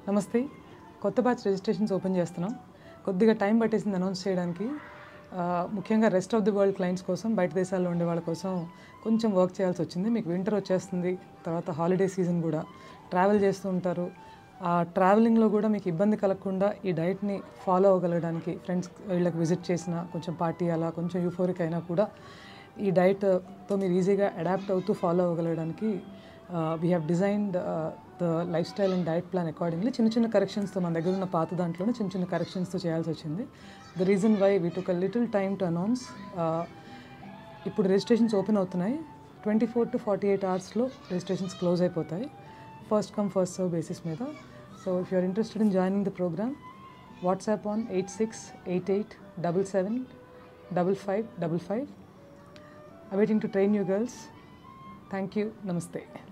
నమస్తే కొత్త batch registrations open చేస్తున్నాం కొద్దిగా టైం పట్టేసింది అనౌన్స్ చేయడానికి ఆ, ముఖ్యంగా rest of the world clients కోసం బయట దేశాల్లో ఉండే వాళ్ళ కోసం కొంచెం వర్క్ చేయాల్సి వచ్చింది మీకు వింటర్ వచ్చేస్తుంది తర్వాత హాలిడే సీజన్ కూడా ట్రావెల్ చేస్తూ ఉంటారు ఆ ట్రావెలింగ్లో కూడా మీకు ఇబ్బంది కలగకుండా ఈ డైట్ని ఫాలో అవ్వగలగడానికి ఫ్రెండ్స్ వీళ్ళకి విజిట్ చేసిన కొంచెం పార్టీ అలా కొంచెం యూఫోరిక్ అయినా కూడా ఈ డైట్తో మీరు ఈజీగా అడాప్ట్ అవుతూ ఫాలో అవ్వగలగడానికి we have designed the lifestyle and diet plan accordingly చిన్న చిన్న కరెక్షన్స్తో మన దగ్గర ఉన్న పాత దాంట్లోనే చిన్న చిన్న కరెక్షన్స్తో చేయాల్సి వచ్చింది the reason why we took a little time to announce ఇప్పుడు రిజిస్ట్రేషన్స్ ఓపెన్ అవుతున్నాయి twenty four to forty eight అవర్స్లో రిజిస్ట్రేషన్స్ క్లోజ్ అయిపోతాయి first come first serve basis మీద so if you're interested in joining the program WhatsApp on eight six eight eight double seven double five double five awaiting to train you girls. Thank you. Namaste.